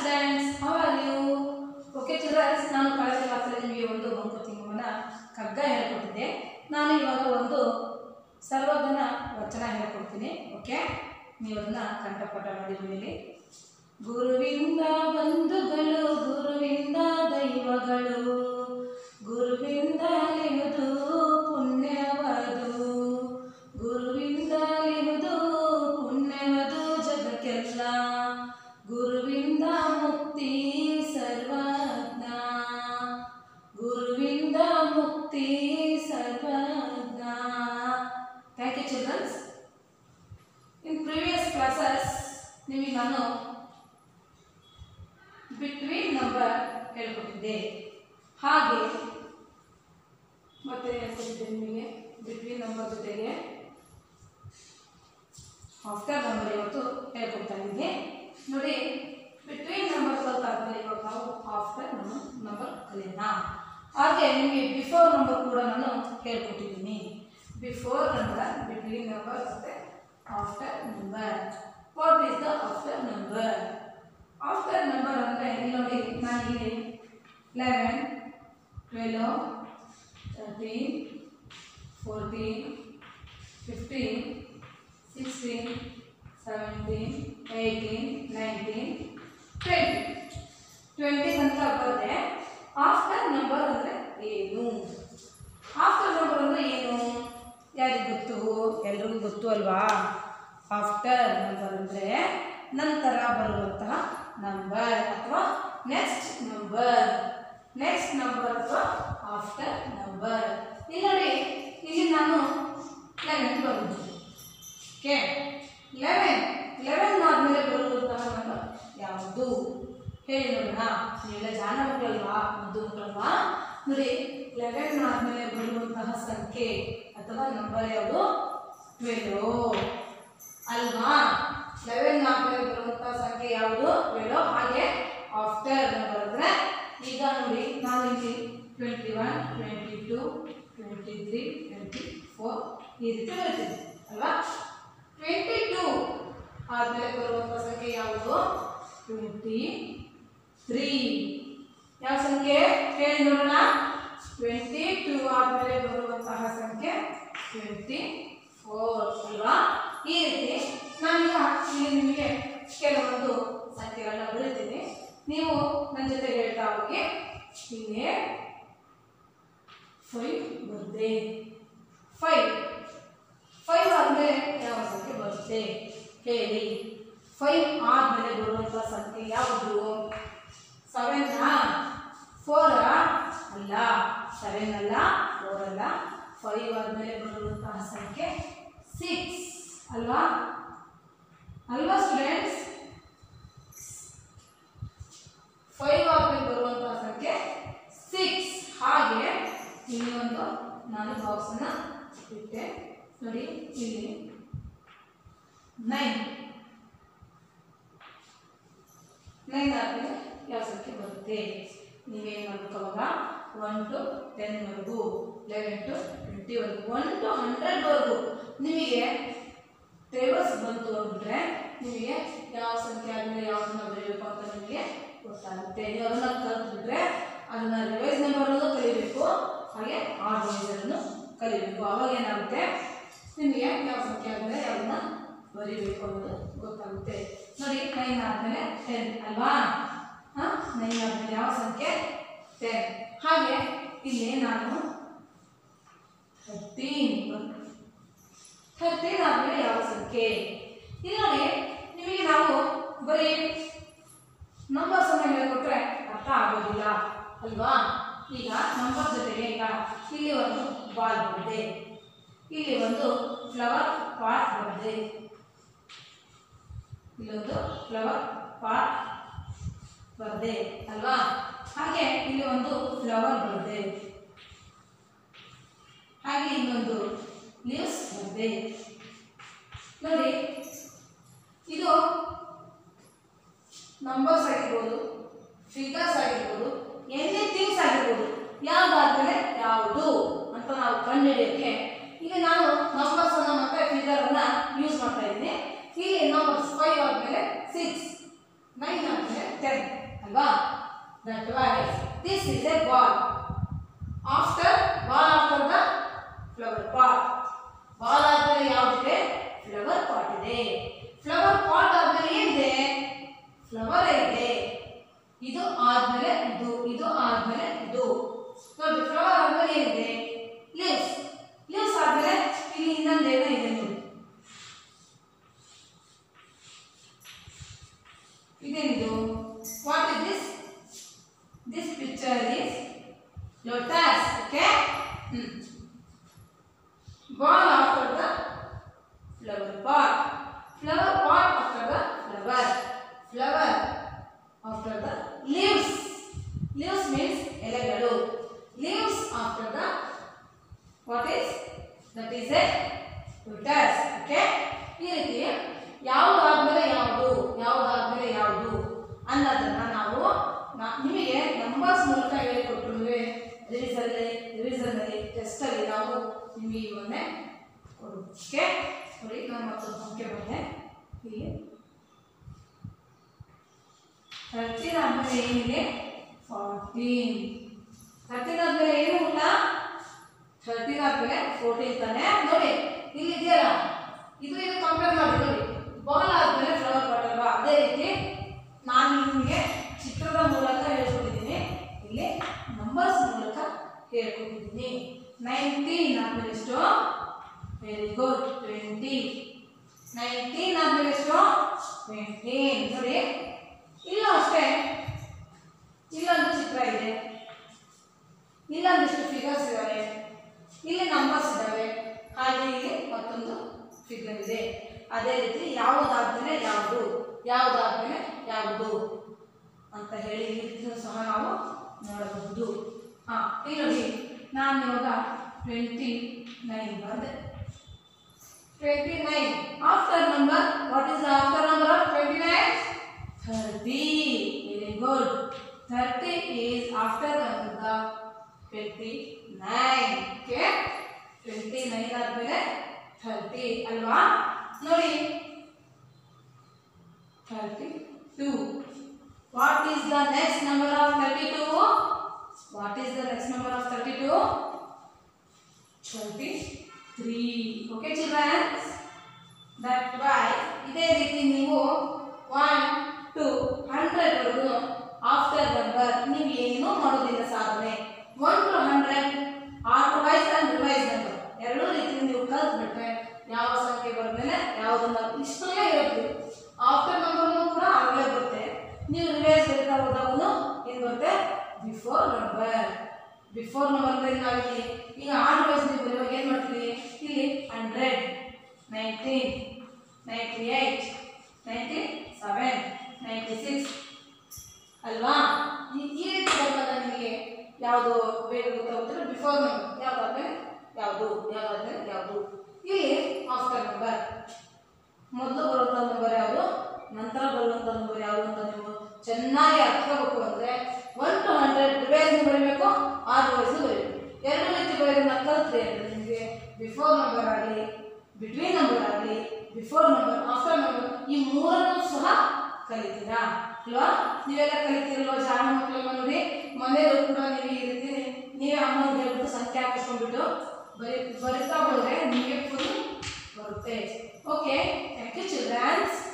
students how are you okay childrens ನಾನು ಕಳೆದ ಕ್ಲಾಸಲ್ಲಿ ನಿಮಗೆ ಒಂದು ಮಂಕುತಿಮ್ಮನ ಕಗ್ಗ ಹೇಳ್ಕೊಟ್ಟಿದ್ದೆ ನಾನು ಇವಾಗ ಒಂದು ಸರ್ವಜ್ಞನ ವಚನ ಹೇಳ್ಕೊಡ್ತೀನಿ ಓಕೆ ನೀವು ಅದನ್ನ ಕಂಠಪಾಠ ಮಾಡಿ ಮೇಲೆ ಗುರುವಿಂದ ಬಂಧುಗಳು ಗುರುವಿಂದ ದೈವಗಳು ಗುರುವಿಂದ ಲಿಹುದು ಪುಣ್ಯವದು ಗುರುವಿಂದ ಲಿಹುದು ಪುಣ್ಯವದು ಜಗಕ್ಕೆಲ್ಲ ಗುರುವಿಂದ ಮುಕ್ತಿ ಸರ್ವಜ್ಞ ಗುರುವಿಂದ ಮುಕ್ತಿ Sarvajna thank you childrens in previous classes ನಿಮಗೆ ನಾನು ಬಿಟ್ವೀನ್ ನಂಬರ್ ಹೇಳ್ಕೊಟ್ಟಿದ್ದೆ ಹಾಗೆ ಮತ್ತೆ ಹೇಳ್ಕೊಟ್ಟಿದ್ದೆ ನಿಮಗೆ ಬಿಟ್ವೀನ್ ನಂಬರ್ ಜೊತೆಗೆ ಆಫ್ಟರ್ ನಂಬರ್ ಇವತ್ತು ಹೇಳ್ಕೊಡ್ತಾ ಇದ್ದೀನಿ ನೋಡಿ ಬಿಟ್ವೀನ್ ನಂಬರ್ ಕಲ್ತಾದ್ಮೇಲೆ ಇವಾಗ ನಾವು ಆಫ್ಟರ್ ನಂಬರ್ ಕಲಿಯೋಣ ಹಾಗೆ ನಿಮಗೆ ಬಿಫೋರ್ ನಂಬರ್ ಕೂಡ ನಾನು ಹೇಳ್ಕೊಟ್ಟಿದ್ದೀನಿ ಬಿಫೋರ್ ನಂಬರ್ ಬಿಟ್ವೀನ್ ನಂಬರ್ ಮತ್ತು after number what is the after number after number ಅಂದರೆ ಇಲ್ಲಿ ನೋಡಿ ನಾನು ಇಲ್ಲಿ eleven twelve thirteen fourteen fifteen sixteen seventeen eighteen nineteen twenty twenty ತನಕ ಬರುತ್ತೆ ಆಫ್ಟರ್ ನಂಬರ್ ಅಂದರೆ ಏನು ಆಫ್ಟರ್ ನಂಬರ್ ಅಂದರೆ ಏನು ಯಾರಿಗೆ ಗೊತ್ತು ಎಲ್ರಿಗೂ ಗೊತ್ತು ಅಲ್ವಾ ಆಫ್ಟರ್ ನಂಬರ್ ಅಂದರೆ ನಂತರ ಬರುವಂತಹ ನಂಬರ್ ಅಥವಾ ನೆಕ್ಸ್ಟ್ ನಂಬರ್ ನೆಕ್ಸ್ಟ್ ನಂಬರ್ ಅಥವಾ ಆಫ್ಟರ್ ನಂಬರ್ ಇಲ್ಲಿ ನೋಡಿ ಇಲ್ಲಿ ನಾನು ಲೆವೆನ್ ಬಂದಿದ್ದೀನಿ ಓಕೆ ಲೆವೆನ್ ಲೆವೆನ್ ಆದಮೇಲೆ ಬರುವಂತಹ ನಂಬರ್ ಯಾವುದು ಹೇಳಿ ನೋಡೋಣ ನೀವೆಲ್ಲ ಜಾಣ ಮಕ್ಕಳಲ್ವಾ ಮುದ್ದು ಮಕ್ಕಳಲ್ವಾ ನೋಡಿ ಲೆವೆನ್ ಆದಮೇಲೆ ಬರುವಂತಹ ಸಂಖ್ಯೆ ಅಥವಾ ನಂಬರ್ ಯಾವುದು ಟ್ವೆಲ್ವ್ ಅಲ್ವಾ ಲೆವೆನ್ ಆದಮೇಲೆ ಬರುವಂತಹ ಸಂಖ್ಯೆ ಯಾವುದು ಟ್ವೆಲ್ವ್ ಹಾಗೆ ಆಫ್ಟರ್ ನಂಬರ್ ಅಂದರೆ ಈಗ ನೋಡಿ ನಾವು ಇಲ್ಲಿ twenty one twenty two twenty three twenty four ಈ ರೀತಿ ಬರ್ತೀವಿ ಅಲ್ವಾ ಟ್ವೆಂಟಿ ಟು ಆದಮೇಲೆ ಬರುವಂಥ ಸಂಖ್ಯೆ ಯಾವುದು ಟ್ವೆಂಟಿ ತ್ರೀ ಯಾವ ಸಂಖ್ಯೆ ಹೇಳಿ ನೋಡೋಣ ಟ್ವೆಂಟಿ ಟೂ ಆದಮೇಲೆ ಬರುವಂತಹ ಸಂಖ್ಯೆ ಟ್ವೆಂಟಿ ಫೋರ್ ಅಲ್ವಾ ಈ ರೀತಿ ನಾನೀಗ ಇಲ್ಲಿ ನಿಮಗೆ ಕೆಲವೊಂದು ಸಂಖ್ಯೆಗಳನ್ನ ಬರೀತೀನಿ ನೀವು ನನ್ನ ಜೊತೆ ಹೇಳ್ತಾ ಹೋಗಿ ಹೀಗೆ ಫೈವ್ ಬರುತ್ತೆ ಫೈವ್ ಫೈವ್ ಆದಮೇಲೆ ಯಾವ ಸಂಖ್ಯೆ ಬರುತ್ತೆ ಹೇಳಿ ಫೈವ್ ಆದಮೇಲೆ ಬರುವಂಥ ಸಂಖ್ಯೆ ಯಾವುದು ಸೆವೆನ್ನಾ ಫೋರಾ ಅಲ್ಲ ಸೆವೆನ್ ಅಲ್ಲ ಫೋರ್ ಅಲ್ಲ ಫೈವ್ ಆದಮೇಲೆ ಬರುವಂತಹ ಸಂಖ್ಯೆ ಸಿಕ್ಸ್ ಅಲ್ವಾ ಅಲ್ವಾ ಸ್ಟೂಡೆಂಟ್ಸ್ ಫೈವ್ ಆದಮೇಲೆ ಬರುವಂತಹ ಸಂಖ್ಯೆ ಸಿಕ್ಸ್ ಹಾಗೆ ಇಲ್ಲಿ ಒಂದು ನಾನು ಬಾಕ್ಸನ್ನು ಇಟ್ಟೆ ನೋಡಿ ಇಲ್ಲಿ ನೈನ್ ನೈನ್ ಆದಮೇಲೆ ಯಾವ ಸಂಖ್ಯೆ ಬರುತ್ತೆ ನೀವೇನು ಮಾಡಬೇಕು ಅವಾಗ ಒನ್ ಟು ಟೆನ್ವರೆಗೂ ಲೆವೆನ್ ಟು ಟ್ವೆಂಟಿವರೆಗೂ ಒನ್ ಟು ಹಂಡ್ರೆಡ್ವರೆಗೂ ನಿಮಗೆ ಟೇಬಲ್ಸ್ ಬಂತು ಅಂದ್ಬಿಟ್ರೆ ನಿಮಗೆ ಯಾವ ಸಂಖ್ಯೆ ಆದಮೇಲೆ ಯಾವುದನ್ನ ಬರೀಬೇಕು ಅಂತ ನಿಮಗೆ ಗೊತ್ತಾಗುತ್ತೆ ನೀವು ಅದನ್ನು ಕಲ್ತ್ಬಿಟ್ರೆ ಅದನ್ನು ರಿವೈಸ್ ನಂಬರನ್ನು ಕಲಿಬೇಕು ಹಾಗೆ ಆರ್ಗನೈಸರನ್ನು ಕಲಿಬೇಕು ಅವಾಗ ಏನಾಗುತ್ತೆ ನಿಮಗೆ ಯಾವ ಸಂಖ್ಯೆ ಆದಮೇಲೆ ಯಾವುದನ್ನ ಬರೀಬೇಕು ಅನ್ನೋದು ಗೊತ್ತಾಗುತ್ತೆ ನೋಡಿ ನೈನ್ ಆದಮೇಲೆ ಟೆನ್ ಅಲ್ವಾ ಹಾಂ ನೈನ್ ಆದಮೇಲೆ ಯಾವ ಸಂಖ್ಯೆ ಟೆನ್ ಹಾಗೆ ಇಲ್ಲಿ ನಾನು ಥರ್ಟೀನ್ ಥರ್ಟೀನ್ ಆದಮೇಲೆ ಯಾವ ಸಂಖ್ಯೆ ಇಲ್ಲಿ ನೋಡಿ ನಿಮಗೆ ನಾವು ಬರೀ ನಂಬರ್ಸ್ ಅನ್ನು ಹೇಳಿಕೊಟ್ರೆ ಅರ್ಥ ಆಗೋದಿಲ್ಲ ಅಲ್ವಾ ಈಗ ನಂಬರ್ ಜೊತೆಗೆ ಈಗ ಇಲ್ಲಿ ಒಂದು ಬಾಲ್ ಬಂದಿದೆ ಇಲ್ಲಿ ಒಂದು ಫ್ಲವರ್ ಪಾಟ್ ಬಂದಿದೆ ಇಲ್ಲೊಂದು ಫ್ಲವರ್ ಪಾಟ್ ಬರ್ದೆ ಅಲ್ವಾ ಹಾಗೆ ಇಲ್ಲಿ ಒಂದು ಫ್ಲವರ್ ಬರ್ದೆ ಹಾಗೆ ಇನ್ನೊಂದು ಲೀವ್ಸ್ ಬರ್ದೆ ನೋಡಿ ಇದು ನಂಬರ್ಸ್ ಆಗಿರ್ಬೋದು ಫಿಗರ್ಸ್ ಆಗಿರ್ಬೋದು ಎನಿ ಥಿಂಗ್ಸ್ ಆಗಿರ್ಬೋದು ಯಾವ್ದಾದ್ಮೇಲೆ ಯಾವುದು ಅಂತ ನಾವು ಕಂಡುಹಿಡಿಯೋಕ್ಕೆ ಈಗ ನಾನು ನಂಬರ್ಸ್ ಅನ್ನ ಮತ್ತೆ ಫಿಗರ್ ಅನ್ನ ಯೂಸ್ ಮಾಡ್ತಾ ಇದ್ದೀನಿ ಇಲ್ಲಿ ನಂಬರ್ಸ್ ಫೈವ್ ಆದ್ಮೇಲೆ ಸಿಕ್ಸ್ ನೈನ್ ಆದ್ಮೇಲೆ ಟೆನ್ ಅಲ್ವಾ that wise this is a ball after ball after the flower pot ball ಆದ್ಮೇಲೆ ಯಾವುದಿದೆ ಫ್ಲವರ್ ಪಾಟ್ ಇದೆ ಫ್ಲವರ್ ಪಾಟ್ ಆದ್ಮೇಲೆ ಏನಿದೆ ಫ್ಲವರ್ ಇದೆ ಇದು ಆದ್ಮೇಲೆ ಇದು ಇದು ಆದ್ಮೇಲೆ ಇದು ನೋಡಿ ಫ್ಲವರ್ ಆದ್ಮೇಲೆ ಏನಿದೆ ಲೀವ್ಸ್ ಲೀವ್ಸ್ ಆದ್ಮೇಲೆ ಇಲ್ಲಿ ಇನ್ನೊಂದು ಏನೋ ಇದೆ ನೋಡಿ ಇದೇನಿದು what is this this picture is lotus okay ball after the flower pot flower pot after the flower flower after the leaves leaves means ಎಲೆಗಳು leaves after the what is that is a lotus okay ಈ ರೀತಿ ಯಾವುದಾದ್ಮೇಲೆ ಯಾವುದು ಯಾವುದಾದ್ಮೇಲೆ ಯಾವುದು ಅನ್ನೋದನ್ನ ನಾವು ನಾ- ನಿಮಗೆ numbers ಮೂಲಕ ಹೇಳಿಕೊಟ್ರು ರಿವಿಸಲ್ಲಿ ರಿವಿಸನ್ನಲ್ಲಿ ಟೆಸ್ಟಲ್ಲಿ ನಾವು ನಿಮಗೆ ಇವನ್ನೇ ಕೊಡು ಓಕೆ ನೋಡಿ ನಾನು ಮತ್ತೊಂದು ಸಂಖ್ಯೆ ಬಂದೆ ಇಲ್ಲಿ ಥರ್ಟೀನ್ ಆದ್ಮೇಲೆ ಏನಿದೆ ಫಾರ್ಟೀನ್ ಥರ್ಟೀನ್ ಆದ್ಮೇಲೆ ಏನು ಇಲ್ಲ ಥರ್ಟೀನ್ ಆದ್ಮೇಲೆ ಫೋರ್ಟೀನ್ ತಾನೆ ನೋಡಿ ಇಲ್ಲಿ ಇದೆಯಲ್ಲ ಇದು ಇದು ಕಂಪೇರ್ ಮಾಡಿ ನೋಡಿ ಬಾಲ್ ಆದ್ಮೇಲೆ ಫ್ಲವರ್ ಪಾಟ್ ಅಲ್ವಾ ಅದೇ ರೀತಿ ನಾನು ನಿಮಗೆ ಚಿತ್ರದ ಮೂಲಕ ಹೇಳ್ಕೊಟ್ಟಿದ್ದೀನಿ ಇಲ್ಲಿ ನಂಬರ್ಸ್ ಮೂಲಕ ಹೇಳ್ಕೊಟ್ಟಿದ್ದೀನಿ ನೈನ್ಟೀನ್ ಆದ್ಮೇಲೆ ಎಷ್ಟು ವೆರಿ ಗುಡ್ ಟ್ವೆಂಟಿ ನೈನ್ಟೀನ್ ಆದ್ಮೇಲೆ ಎಷ್ಟು ಟ್ವೆಂಟೀನ್ ನೋಡಿ ಇಲ್ಲೂ ಅಷ್ಟೇ ಇಲ್ಲೊಂದು ಚಿತ್ರ ಇದೆ ಇಲ್ಲೊಂದಿಷ್ಟು ಫಿಗರ್ಸ್ ಇದ್ದಾವೆ ಇಲ್ಲಿ ನಂಬರ್ಸ್ ಇದ್ದಾವೆ ಹಾಗೆ ಇಲ್ಲಿ ಮತ್ತೊಂದು ಫಿಗರ್ ಇದೆ ಅದೇ ರೀತಿ ಯಾವುದಾದ್ಮೇಲೆ ಯಾವುದು ಯಾವುದಾದ್ಮೇಲೆ ಯಾವುದು ಅಂತ ಹೇಳಿ ಈ ರೀತಿಯೂ ಸಹ ನಾವು ನೋಡಬಹುದು ಹಾಂ ಇಲ್ಲಿ ನೋಡಿ ನಾನು ಇವಾಗ ಟ್ವೆಂಟಿ ನೈನ್ ಬರೆದೆ twenty nine after number what is the after number of twenty nine thirty very good thirty is after the twenty nine okay twenty nine ಆದಮೇಲೆ ಥರ್ಟಿ ಅಲ್ವಾ ನೋಡಿ thirty two what is the next number of thirty two what is the next number of thirty two twenty three okay childrens that why ಇದೇ ರೀತಿ ನೀವು one to ಹಂಡ್ರೆಡ್ವರೆಗೂ after number ನೀವು ಏನೂ ಮಾಡೋದಿಲ್ಲ ಸಾಧನೆ one to hundred art wise and revise number ಎರಡೂ ರೀತಿ ನೀವು ಕಲ್ತ್ಬಿಟ್ರೆ ಯಾವ ಸಂಖ್ಯೆ ಬಂದಮೇಲೆ ಯಾವುದನ್ನ ಇಷ್ಟಲ್ಲೇ ಇರುತ್ತೆ ಆಫ್ಟರ್ ನಂಬರ್ನು ಕೂಡ ಆಗಲೇ ಬರುತ್ತೆ ನೀವು ರಿವೈಸ್ ಬರೀತಾ ಹೋದಾಗೂ ಏನು ಬರುತ್ತೆ ಬಿಫೋರ್ ನಂಬರ್ ಬಿಫೋರ್ ನಂಬರ್ ಅಂದ್ರೆ ಏನಾಗುತ್ತೆ ಈಗ ಆರ್ಟ್ ವೈಸ್ ನೀವು ಬರುವಾಗ ಏನು ಮಾಡ್ತೀವಿ ಇಲ್ಲಿ hundred nineteen ninety eight ninety seven ninety six ಅಲ್ವಾ ಈ ಈ ರೀತಿ ಬಂದಾಗ ನಿಮಗೆ ಯಾವುದು ಬೇಗ ಗೊತ್ತಾಗುತ್ತೆ ಬಿಫೋರ್ ನಂಬರ್ ಯಾವುದಾದ್ಮೇಲೆ ಯಾವುದು ಯಾವುದಾದ್ಮೇಲೆ ಯಾವುದು ಇಲ್ಲಿ ಆಫ್ಟರ್ ನಂಬರ್ ಮೊದಲು ಬರುವಂಥ ನಂಬರ್ ಯಾವುದು ನಂತರ ಬರುವಂಥ ನಂಬರ್ ಯಾವುದು ಅಂತ ನೀವು ಚೆನ್ನಾಗಿ ಅರ್ಥಬೇಕು ಅಂದರೆ ಒನ್ ಟು ಹಂಡ್ರೆಡ್ ರಿವೈಸ್ ಬರೀಬೇಕು ಆರ್ ವೈಸ್ ಬರೀಬೇಕು ಎರಡು ರೀತಿ ಬರೆಯೋದನ್ನ ಕಲ್ತ್ರಿ ಅಂದರೆ ನಿಮಗೆ ಬಿಫೋರ್ ನಂಬರ್ ಆಗಲಿ ಬಿಟ್ವೀನ್ ನಂಬರ್ ಆಗಲಿ ಬಿಫೋರ್ ನಂಬರ್ ಆಫ್ಟರ್ ನಂಬರ್ ಈ ಮೂರನ್ನು ಸಹ ಕಲಿತೀರಾ ಅಲ್ವಾ ನೀವೆಲ್ಲ ಕಲಿತೀರಲ್ವಾ ಜಾಣ ಮಕ್ಕಳೆಲ್ಲ ನೋಡಿ ಮನೆಯಲ್ಲೂ ಕೂಡ ನೀವು ಈ ರೀತಿ ನೀವೇ ಅಮ್ಮನಿಗೆ ಹೇಳ್ಬಿಟ್ಟು ಸಂಖ್ಯೆ ಹಾಕಿಸ್ಕೊಂಡ್ಬಿಟ್ಟು ಬರೀ ಬರಿತಾ ಹೋದರೆ ನಿಮಗೆ ಫುಲ್ ಬರುತ್ತೆ ಓಕೆ ಥ್ಯಾಂಕ್ ಯು ಚಿಲ್ಡ್ರನ್ಸ್